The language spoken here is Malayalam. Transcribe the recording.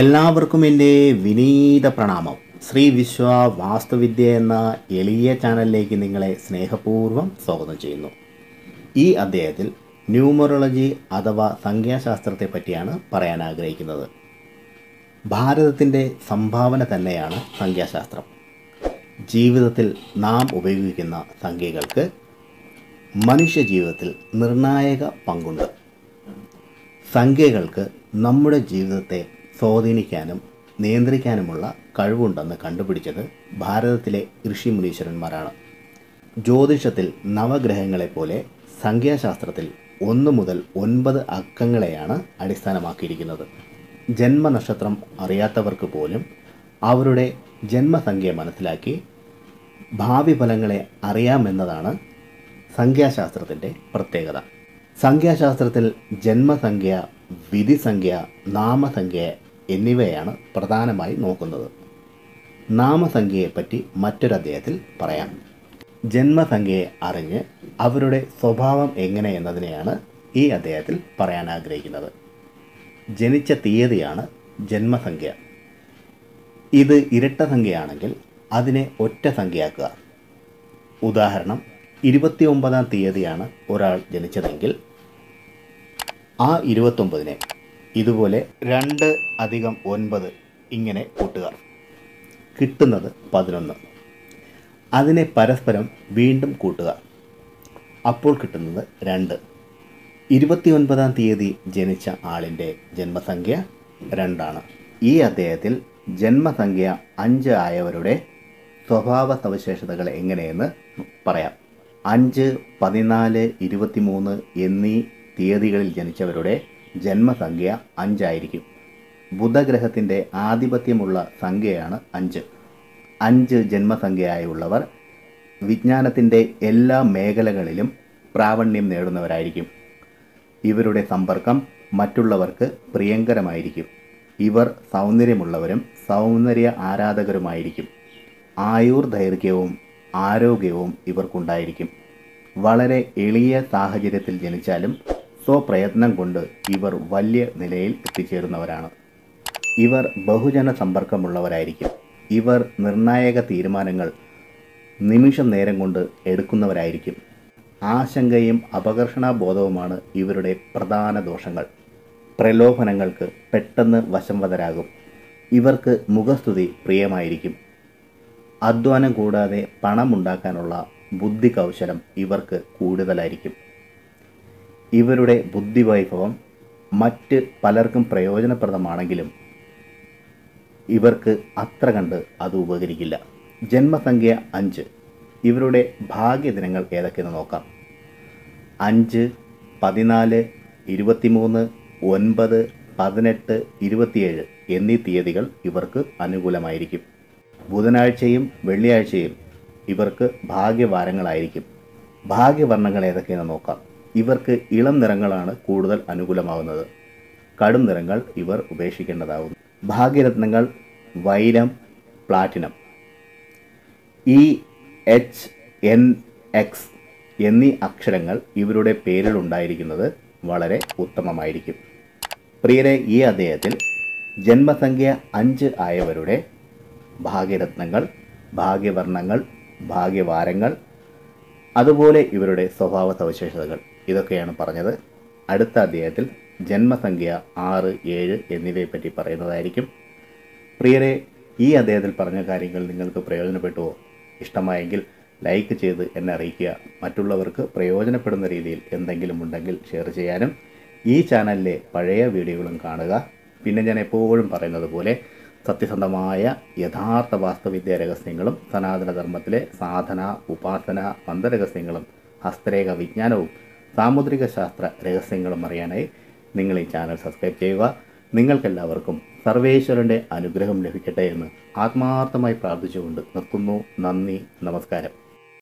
എല്ലാവർക്കും എൻ്റെ വിനീത പ്രണാമം ശ്രീ വിശ്വ വാസ്തുവിദ്യ എന്ന എളിയ ചാനലിലേക്ക് നിങ്ങളെ സ്നേഹപൂർവ്വം സ്വാഗതം ചെയ്യുന്നു ഈ അധ്യായത്തിൽ ന്യൂമറോളജി അഥവാ സംഖ്യാശാസ്ത്രത്തെ പറ്റിയാണ് പറയാൻ ആഗ്രഹിക്കുന്നത് ഭാരതത്തിൻ്റെ സംഭാവന തന്നെയാണ് സംഖ്യാശാസ്ത്രം ജീവിതത്തിൽ നാം ഉപയോഗിക്കുന്ന സംഖ്യകൾക്ക് മനുഷ്യ ജീവിതത്തിൽ നിർണായക പങ്കുണ്ട് സംഖ്യകൾക്ക് നമ്മുടെ ജീവിതത്തെ സ്വാധീനിക്കാനും നിയന്ത്രിക്കാനുമുള്ള കഴിവുണ്ടെന്ന് കണ്ടുപിടിച്ചത് ഭാരതത്തിലെ ഋഷിമുനീശ്വരന്മാരാണ് ജ്യോതിഷത്തിൽ നവഗ്രഹങ്ങളെ പോലെ സംഖ്യാശാസ്ത്രത്തിൽ ഒന്ന് മുതൽ ഒൻപത് അക്കങ്ങളെയാണ് അടിസ്ഥാനമാക്കിയിരിക്കുന്നത് ജന്മനക്ഷത്രം അറിയാത്തവർക്ക് പോലും അവരുടെ ജന്മസംഖ്യ മനസ്സിലാക്കി ഭാവി ഫലങ്ങളെ അറിയാമെന്നതാണ് സംഖ്യാശാസ്ത്രത്തിൻ്റെ പ്രത്യേകത സംഖ്യാശാസ്ത്രത്തിൽ ജന്മസംഖ്യ വിധിസംഖ്യ നാമസംഖ്യ എന്നിവയാണ് പ്രധാനമായി നോക്കുന്നത് നാമസംഖ്യയെപ്പറ്റി മറ്റൊരു അധ്യായത്തിൽ പറയാം ജന്മസംഖ്യയെ അറിഞ്ഞ് അവരുടെ സ്വഭാവം എങ്ങനെ എന്നതിനെയാണ് ഈ അധ്യായത്തിൽ പറയാൻ ആഗ്രഹിക്കുന്നത് ജനിച്ച തീയതിയാണ് ജന്മസംഖ്യ ഇത് ഇരട്ട സംഖ്യയാണെങ്കിൽ അതിനെ ഒറ്റ സംഖ്യയാക്കുക ഉദാഹരണം ഇരുപത്തി ഒമ്പതാം തീയതിയാണ് ഒരാൾ ജനിച്ചതെങ്കിൽ ആ ഇരുപത്തൊമ്പതിനെ ഇതുപോലെ രണ്ട് അധികം ഒൻപത് ഇങ്ങനെ കൂട്ടുക കിട്ടുന്നത് പതിനൊന്ന് അതിനെ പരസ്പരം വീണ്ടും കൂട്ടുക അപ്പോൾ കിട്ടുന്നത് രണ്ട് ഇരുപത്തിയൊൻപതാം തീയതി ജനിച്ച ആളിൻ്റെ ജന്മസംഖ്യ രണ്ടാണ് ഈ അധ്യായത്തിൽ ജന്മസംഖ്യ അഞ്ച് ആയവരുടെ സ്വഭാവ സവിശേഷതകൾ എങ്ങനെയെന്ന് പറയാം അഞ്ച് പതിനാല് ഇരുപത്തിമൂന്ന് എന്നീ തീയതികളിൽ ജനിച്ചവരുടെ ജന്മസംഖ്യ അഞ്ചായിരിക്കും ബുധഗ്രഹത്തിൻ്റെ ആധിപത്യമുള്ള സംഖ്യയാണ് അഞ്ച് അഞ്ച് ജന്മസംഖ്യയായുള്ളവർ വിജ്ഞാനത്തിൻ്റെ എല്ലാ മേഖലകളിലും പ്രാവണ്യം നേടുന്നവരായിരിക്കും ഇവരുടെ സമ്പർക്കം മറ്റുള്ളവർക്ക് പ്രിയങ്കരമായിരിക്കും ഇവർ സൗന്ദര്യമുള്ളവരും സൗന്ദര്യ ആരാധകരുമായിരിക്കും ആയുർ ദൈർഘ്യവും ആരോഗ്യവും ഇവർക്കുണ്ടായിരിക്കും വളരെ എളിയ സാഹചര്യത്തിൽ ജനിച്ചാലും സ്വപ്രയത്നം കൊണ്ട് ഇവർ വലിയ നിലയിൽ എത്തിച്ചേരുന്നവരാണ് ഇവർ ബഹുജന സമ്പർക്കമുള്ളവരായിരിക്കും ഇവർ നിർണായക തീരുമാനങ്ങൾ നിമിഷം നേരം കൊണ്ട് എടുക്കുന്നവരായിരിക്കും ആശങ്കയും അപകർഷണബോധവുമാണ് ഇവരുടെ പ്രധാന ദോഷങ്ങൾ പ്രലോഭനങ്ങൾക്ക് പെട്ടെന്ന് വശംവതരാകും ഇവർക്ക് മുഖസ്തുതി പ്രിയമായിരിക്കും അധ്വാനം കൂടാതെ പണമുണ്ടാക്കാനുള്ള ബുദ്ധി കൗശലം ഇവർക്ക് കൂടുതലായിരിക്കും ഇവരുടെ ബുദ്ധിവൈഭവം മറ്റ് പലർക്കും പ്രയോജനപ്രദമാണെങ്കിലും ഇവർക്ക് അത്ര കണ്ട് അത് ഉപകരിക്കില്ല ജന്മസംഖ്യ അഞ്ച് ഇവരുടെ ഭാഗ്യദിനങ്ങൾ ഏതൊക്കെയെന്ന് നോക്കാം അഞ്ച് പതിനാല് ഇരുപത്തിമൂന്ന് ഒൻപത് പതിനെട്ട് ഇരുപത്തിയേഴ് എന്നീ തീയതികൾ ഇവർക്ക് അനുകൂലമായിരിക്കും ബുധനാഴ്ചയും വെള്ളിയാഴ്ചയും ഇവർക്ക് ഭാഗ്യവാരങ്ങളായിരിക്കും ഭാഗ്യവർണ്ണങ്ങൾ ഏതൊക്കെയെന്ന് നോക്കാം ഇവർക്ക് ഇളം നിറങ്ങളാണ് കൂടുതൽ അനുകൂലമാകുന്നത് കടും നിറങ്ങൾ ഇവർ ഉപേക്ഷിക്കേണ്ടതാകുന്നു ഭാഗ്യരത്നങ്ങൾ വൈരം platinum E H N X എന്നീ അക്ഷരങ്ങൾ ഇവരുടെ പേരിൽ ഉണ്ടായിരിക്കുന്നത് വളരെ ഉത്തമമായിരിക്കും പ്രിയരെ ഈ അദ്ദേഹത്തിൽ ജന്മസംഖ്യ അഞ്ച് ആയവരുടെ ഭാഗ്യരത്നങ്ങൾ ഭാഗ്യവർണ്ണങ്ങൾ ഭാഗ്യവാരങ്ങൾ അതുപോലെ ഇവരുടെ സ്വഭാവ സവിശേഷതകൾ ഇതൊക്കെയാണ് പറഞ്ഞത് അടുത്ത അധ്യായത്തിൽ ജന്മസംഖ്യ ആറ് ഏഴ് എന്നിവയെപ്പറ്റി പറയുന്നതായിരിക്കും പ്രിയരെ ഈ അദ്ദേഹത്തിൽ പറഞ്ഞ കാര്യങ്ങൾ നിങ്ങൾക്ക് പ്രയോജനപ്പെട്ടുവോ ഇഷ്ടമായെങ്കിൽ ലൈക്ക് ചെയ്ത് എന്നെ അറിയിക്കുക മറ്റുള്ളവർക്ക് പ്രയോജനപ്പെടുന്ന രീതിയിൽ എന്തെങ്കിലും ഉണ്ടെങ്കിൽ ഷെയർ ചെയ്യാനും ഈ ചാനലിലെ പഴയ വീഡിയോകളും കാണുക പിന്നെ ഞാൻ എപ്പോഴും പറയുന്നത് പോലെ സത്യസന്ധമായ യഥാർത്ഥ വാസ്തുവിദ്യാ രഹസ്യങ്ങളും സനാതനധർമ്മത്തിലെ സാധന ഉപാസന മന്ത്രരഹസ്യങ്ങളും ഹസ്തരേഖ വിജ്ഞാനവും സാമുദ്രിക ശാസ്ത്ര രഹസ്യങ്ങളും അറിയാനായി നിങ്ങൾ ഈ ചാനൽ സബ്സ്ക്രൈബ് ചെയ്യുക നിങ്ങൾക്കെല്ലാവർക്കും സർവേശ്വരൻ്റെ അനുഗ്രഹം ലഭിക്കട്ടെ എന്ന് ആത്മാർത്ഥമായി പ്രാർത്ഥിച്ചുകൊണ്ട് നിർത്തുന്നു നന്ദി നമസ്കാരം